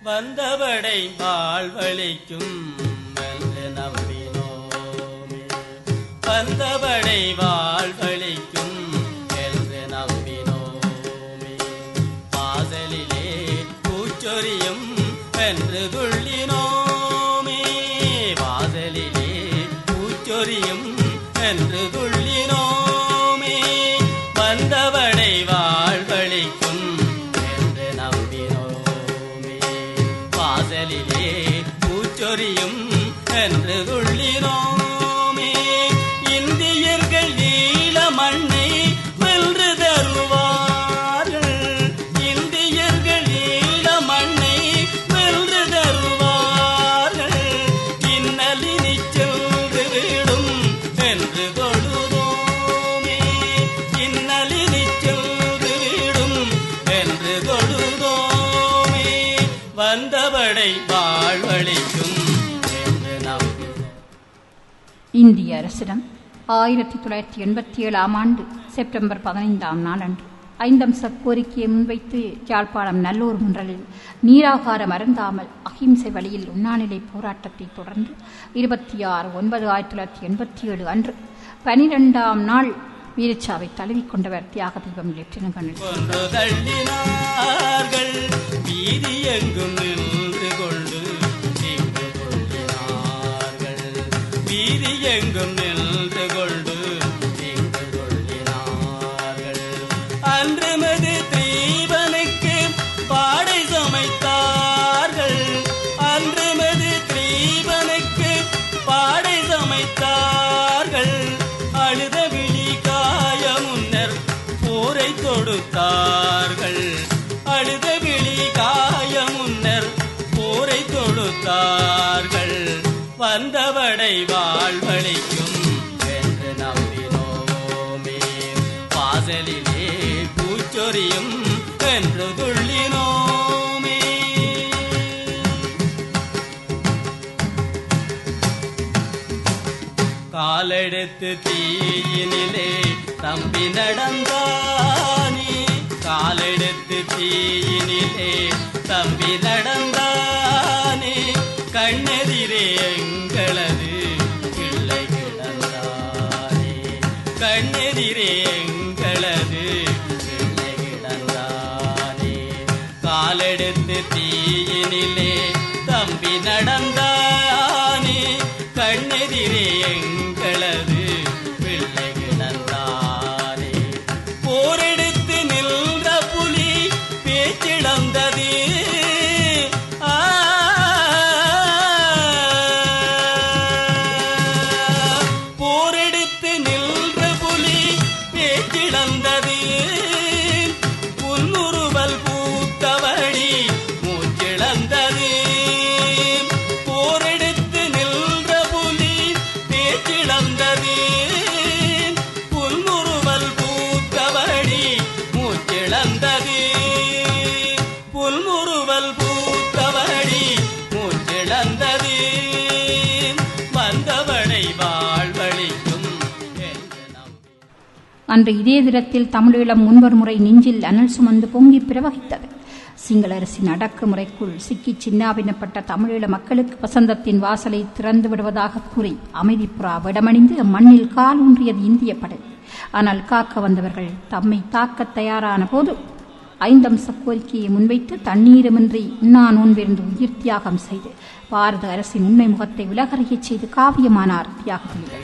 வந்தவடை வாழ்வழிக்கும் என்று நம்பினோமே வந்தவடை வாழ்வழிக்கும் என்று நம்பினோமே வாசலிலே பூச்சொரியும் என்று துள்ளினோமே வாசலிலே பூச்சொரியும் என்று துள்ளினோமே வந்தவடை வாழ்வழிக்கும் என்று நம்பினோமே வாசலிலே பூச்சொரியும் என்று துள்ளினோமே இந்தியர்கள் ஈழ மண்ணை வென்று தருவார்கள் இந்தியர்கள் ஈழ மண்ணை வென்று தருவார்கள் இன்னலினி சென்று விடும் என்று தொழுதோமே இன்னலினி சென்று விடும் என்று தொழுதோமே வந்தவடை வாழ்வழிக்கும் என்று நம்பினோம் இந்திய அரசிடம் ஆயிரத்தி தொள்ளாயிரத்தி எண்பத்தி ஏழாம் ஆண்டு செப்டம்பர் பதினைந்தாம் நாளன்று ஐந்தம்ச கோரிக்கையை முன்வைத்து யாழ்ப்பாணம் நல்லூர் முன்றலில் நீராகாரம் அருந்தாமல் அகிம்சை வழியில் உண்ணாநிலை போராட்டத்தை தொடர்ந்து இருபத்தி ஆறு ஒன்பது ஆயிரத்தி தொள்ளாயிரத்தி எண்பத்தி ஏழு அன்று பனிரெண்டாம் நாள் வீரச்சாவை தழுவிக்கொண்டவர் தியாக தீபம் லெப்டினன்ட் கர்னல் கொன்று தள்ளினார்கள் வீதி எங்கும் நின்று கொண்டு தீங்கு கொள்ளினார்கள் வீதி எங்கும் நின்று கொண்டு தீங்கு கொள்ளினார்கள் அன்று மது தீபனுக்கு பாடை சமைத்தார்கள் அன்று மது தீபனுக்கு பாடை சமைத்தார்கள் அழுத விழி காய முன்னர் போரை தொடுத்தார்கள் அழுத விழி காய முன்னர் போரை தொடுத்தார்கள் வந்தவடை வாழ்வழிக்கும் என்று நம்பினோமே வாசலிலே பூச்சொரியும் என்று துள்ளினோமே காலெடுத்து தீயினிலே தம்பி நடந்தானே காலெடுத்து தீயினிலே தம்பி நடந்தானே கண்ணெதிரே எங்களது பிள்ளை கிடந்தானே கண்ணெதிரே எங்களது பிள்ளை கிடந்தானே காலெடுத்து தீயினிலே தம்பி நடந்தானே கண்ணெதிரே எங்களது பிள்ளை கிடந்தானே போரெடுத்து நின்ற புலி பேச்சிழந்தது ஆ போரெடுத்து நின்ற புலி பேச்சிழந்தது புன்முறுவல் பூத்தவழி மூச்சிழந்தது போரெடுத்து நின்ற புலி பேச்சிழந்தது புல்முறுவல் பூத்தவழி மூச்சிழந்தது புல்முறுவல் பூத்தவழி மூச்சிழந்தது வந்தவனை வாழ்வழிக்கும் என்று நம்பி அன்று இதே தினத்தில் தமிழீழம் முன்வர் முறை நெஞ்சில் அனல் சுமந்து பொங்கி பிரவகித்தது சிங்கள அரசின் அடக்குமுறைக்குள் சிக்கி சின்னாபின்னப்பட்ட தமிழீழ மக்களுக்கு வசந்தத்தின் வாசலை திறந்து விடுவதாக கூறி அமைதிப்புறா விடமணிந்து மண்ணில் கால் ஊன்றியது இந்திய படை ஆனால் காக்க வந்தவர்கள் தம்மை தாக்கத் தயாரான போது ஐந்தம்ச கோரிக்கையை முன்வைத்து தண்ணீருமின்றி உண்ணா நோன்பிருந்து உயிர் தியாகம் செய்து பாரத அரசின் உண்மை முகத்தை உலகறியச் செய்து காவியமானார் தியாகத்தில்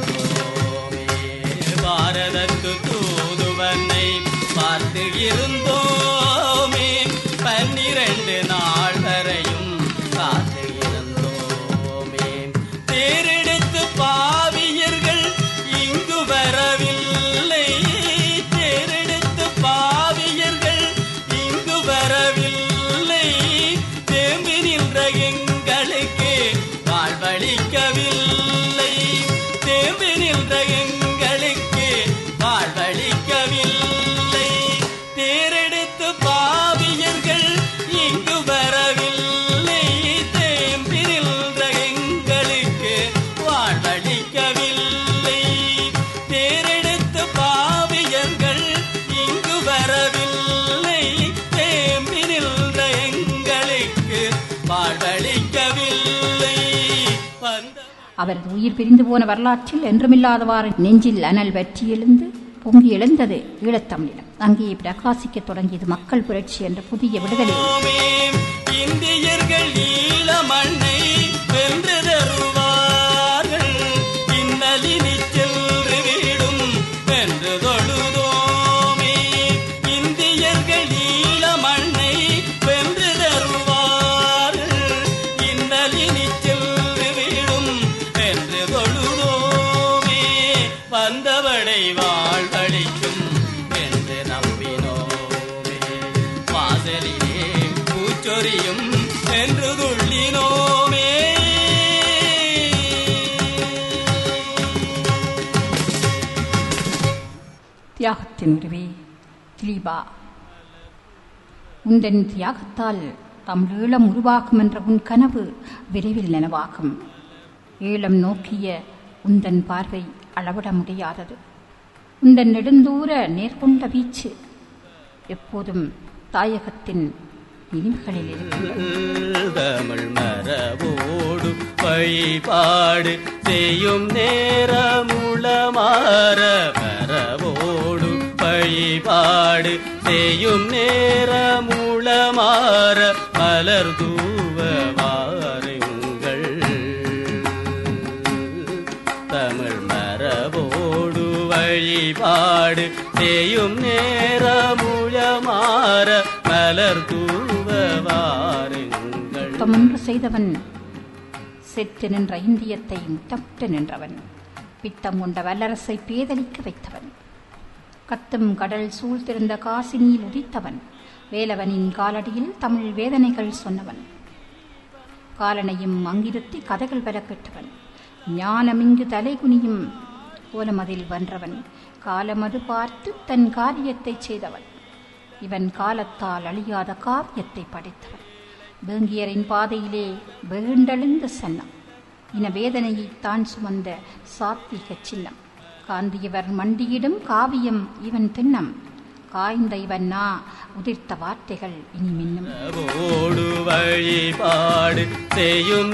பாரதத்து தூதுவனை பார்த்து இருந்தோமே பன்னிரண்டு நாள் வரையும் காத்து இருந்தோமே தேரெடுத்து பாவியர்கள் இங்கு வரவில்லை தேரெடுத்து பாவியர்கள் இங்கு வரவில்லை தேம்பி நின்ற எங்களுக்கு வாழ்வழிக்கவில்லை தேம்பி நின்ற எங்களுக்கு வாழ்வழிக்கவில்லை தேரெடுத்து பாவியர்கள் இங்கு வரவில்லை தேம்பி நின்ற எங்களுக்கு வாழ்வழிக்கவில்லை தேரெடுத்து பாவியர்கள் இங்கு வரவில்லை தேம்பி நின்ற எங்களுக்கு அவரது உயிர் பிரிந்து போன வரலாற்றில் என்றுமில்லாதவாறு நெஞ்சில் அனல் வற்றி எழுந்து பொங்கி எழுந்தது ஈழத்தமிழினம் அங்கே பிரகாசிக்கத் தொடங்கியது மக்கள் புரட்சி என்ற புதிய விடுதலை ஓமே, இந்தியர்கள் ஈழ மண்ணை வென்று தருவார்கள் இன்னலினி சென்று வீடும் வென்று தொழுதோமே இந்தியர்கள் ஈழ மண்ணை வென்று தருவார்கள் இன்னலினி சென்று வீடும் வென்று தொழுதோமே வந்தவடை வாழ்வழிக்கும் என்று நம்பினோமே வாசலிலே பூச்சொரியும் என்று துள்ளினோமே தியாகத்தின் உருவே திலீபா உந்தன் தியாகத்தால் தமிழீழம் உருவாகும் என்ற உன் கனவு விரைவில் நனவாகும் ஈழம் நோக்கிய உந்தன் பார்வை அளவிட முடியாதது உந்தன் நெடுந்தூர நேர்கொண்ட வீச்சு எப்போதும் தாயகத்தின் நினைவுகளில் இருக்கின்றது தமிழ் மரபோடு வழிபாடு செய்யும் நேரமுளமாற மரபோடு வழிபாடு செய்யும் நேரமுளமாற மலர் தூவ வாருங்கள் தமிழ் மரபோடு வழிபாடு செய்யும் நேரமுழமாற மலர் தூவ வாருங்கள் யுத்தமொன்று செய்தவன் செத்து நின்ற இந்தியத்தை முத்தமிட்டு நின்றவன் பித்தம் கொண்ட வல்லரசை பேதலிக்க வைத்தவன் கத்தும் கடல் சூழ்ந்திருந்த காசினியில் உதித்தவன் வேலவனின் காலடியில் தமிழ் வேதனைகள் சொன்னவன் காலனையும் அங்கிருத்தி கதைகள் பல கேட்டவன் ஞானமிங்கு தலைகுனியும் கோலமதில் வென்றவன் காலமது பார்த்து தன் காரியத்தை செய்தவன் இவன் காலத்தால் அழியாத காவியத்தை படைத்தவன் வேங்கியரின் பாதையிலே வேண்டெழுந்த சன்னம் இன வேதனையை தான் சுமந்த சாத்விக சின்னம் காந்தியவர் மண்டியிடும் காவியம் இவன் திண்ணம் காய்ந்த இவன் நா உதிர்த்த வார்த்தைகள் இனி மின்னும் ஓடு வழிபாடு செய்யும்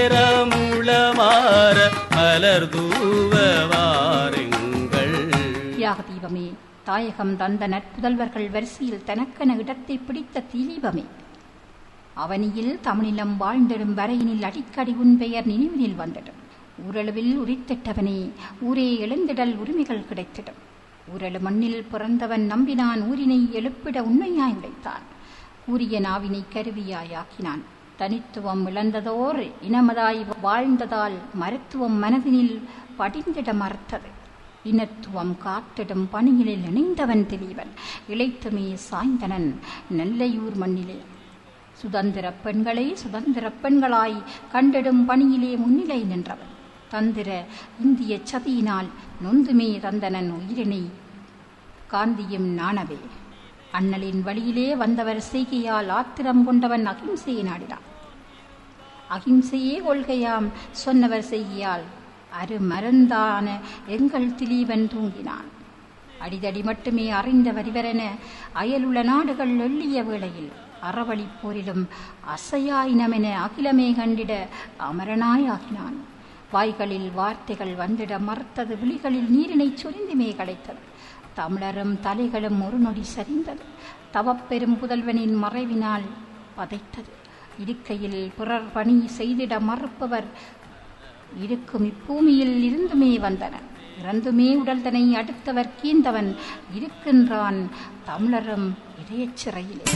நேரமுளமாற மலர் தூவ வாருங்கள் தியாக தீபமே தாயகம் தந்த நற்புதல்வர்கள் வரிசையில் தனக்கென இடத்தை பிடித்த திலீபமே அவனியில் தமிழிலம் வாழ்ந்திடும் வரையினில் அடிக்கடி உன் பெயர் நினைவினில் வந்திடும் ஊரளவில் உரித்திட்டவனே ஊரே எழுந்திடல் உரிமைகள் கிடைத்திடும் ஊரளு மண்ணில் பிறந்தவன் நம்பினான் ஊரினை எழுப்பிட உண்மையாய் உடைத்தான் கூறிய நாவினை கருவியாயாக்கினான் தனித்துவம் இழந்ததோர் இனமதாய் வாழ்ந்ததால் மருத்துவம் மனதினில் படிந்திட மறுத்தது இனத்துவம் காத்திடும் பணிகளில் இணைந்தவன் திலீவன் இளைத்துமே சாய்ந்தனன் நெல்லையூர் மண்ணிலே சுதந்திர பெண்களை சுதந்திர பெண்களாய் கண்டிடும் பணியிலே முன்னிலை நின்றவன் தந்திர இந்திய சதியினால் நொந்துமே தந்தனன் உயிரினை காந்தியும் நாணவே அண்ணலின் வழியிலே வந்தவர் செய்கையால் ஆத்திரம் கொண்டவன் அகிம்சையை நாடினான் அகிம்சையே கொள்கையாம் சொன்னவர் செய்கையால் அருமருந்தான எங்கள் திலீவன் தூங்கினான் அடிதடி மட்டுமே அறிந்த வரிவரென அயலுள்ள நாடுகள் எள்ளிய வேளையில் அறவழிப் போரிலும் அசையாயினமென அகிலமே கண்டிட அமரனாய் ஆகினான் வாய்களில் வார்த்தைகள் வந்திட மறுத்தது விழிகளில் நீரினைச் சொரிந்துமே கிடைத்தது தமிழரும் தலைகளும் ஒரு நொடி சரிந்தது தவப்பெரும் புதல்வனின் மறைவினால் பதைத்தது இருக்கையில் பிறர் பணி செய்திட மறுப்பவர் இருக்கும் இப்பூமியில் இருந்துமே வந்தனர் இறந்துமே உடல்தனை அடுத்தவர் கீந்தவன் இருக்கின்றான் தமிழரும் இதயச் சிறையிலே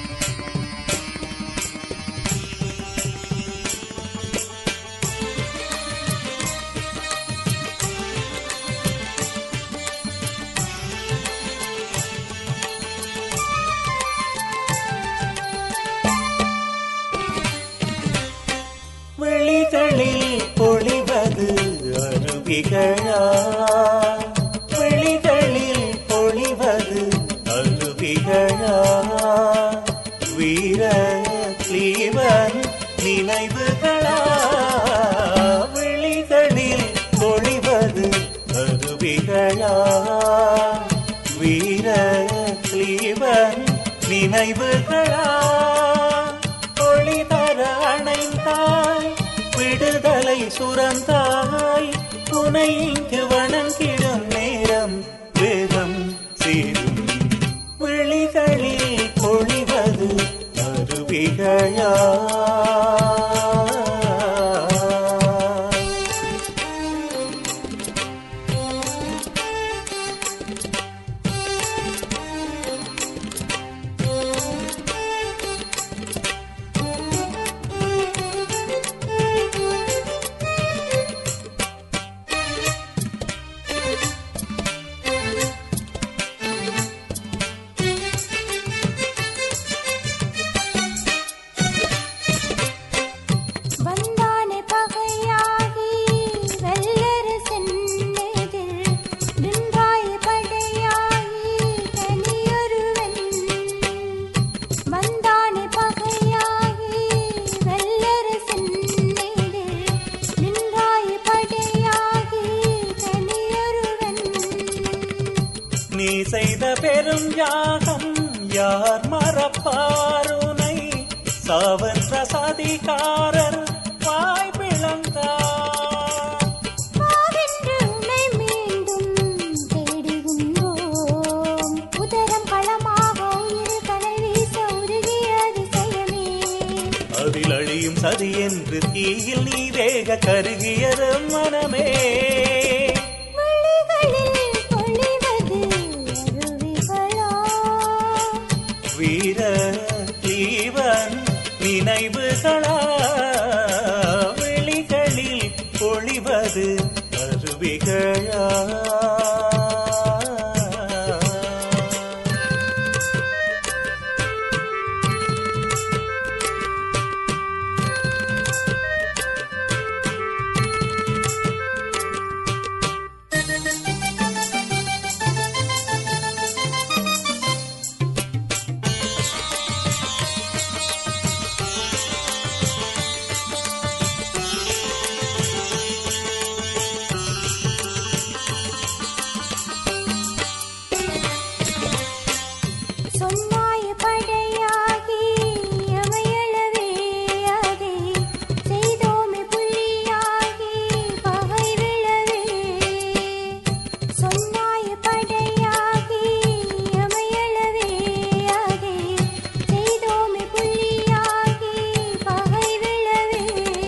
விழிகளில் பொழிவது அருவிகளா விழிகளில் பொழிவது அருவிகளா வீர தீவன் நினைவுகளா விழிகளில் பொழிவது அருவிகளா வீர தீவன் நினைவுகளா ஒளி தர அணைந்தாய் விடுதலை சுரந்தாய் உனை இங்கு வணங்கிடும் நேரம் வேகம் சேரும் விழிகளில் பொழிவது அருவிகளா வந்தானே பகையாகி வல்லரசன் எதிர் நின்றாய் படையாகி தனியொருவன் வந்தானே பகையாகி வல்லரசன் எதிர் நின்றாய் படையாகி தனியொருவன் நீ செய்த பெரும் யாகம் யார் மறப்பாருனை சாவன்ற சதிகாரர் வாய் பிளந்தார் பாவென்று உன்னை மீண்டும் தேடுகின்றோம். உதரம் களமாக உயிர் கனல் வீச உருகிய அதிசயமே. அதில் அழியும் சதி என்று தீயில் நீ வேக கருகியது மனமே விழிகளில் பொழிவது அருவிகளா? வீர தீவன் நினைவுகளா வெளிகளில் பொழிவது அருவிகளா சொன்னாய் படையாகி அமையளவே அதை செய்தோமே புலியாகி பகை விழவே சொன்னாய் படையாகி அமையளவே அதை செய்தோமே புலியாகி பகை விழவே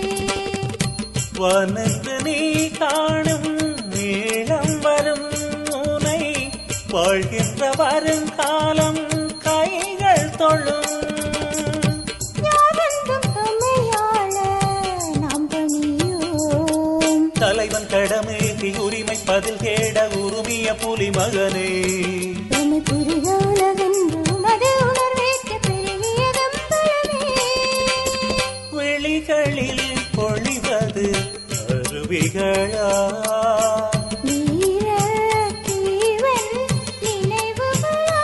வனந்து நீ காணும் நீளம் வரும் உனை வாழ்கின்ற வருங்காலம் கைகள் தொழும் யாரென்றும் அமையாள நாம் பணியோம் தலைவன் கடமைக்கு உரிமை பதில் கேட உருமிய புலி மகனே எமை புரிக உலகென்று உமது உணர்வேற்ற பெருகியதம் பலமே விழிகளில் பொழிவது அருவிகளா வீர தீவன் நினைவுகளா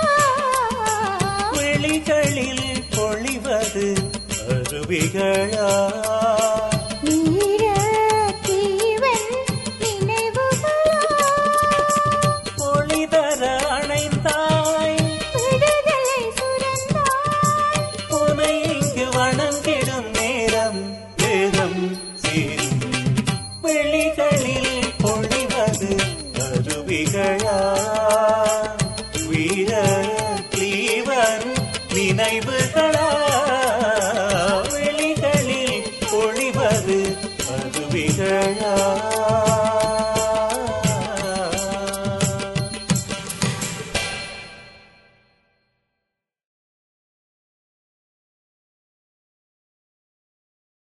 விழிகளில் பொழிவது அருவிகளா வீர தீவன் நினைவுகளா பொழிதர அணைந்தாய் விடுதலை சுரந்தாய் உனை இங்கு வணங்கிடும் நேரம் வேதம் சேரும் வெளிகளில் பொழிவது அருவிகளா வீர தீவன் நினைவுகளா வெளிகளில் பொழிவது அருவிகளா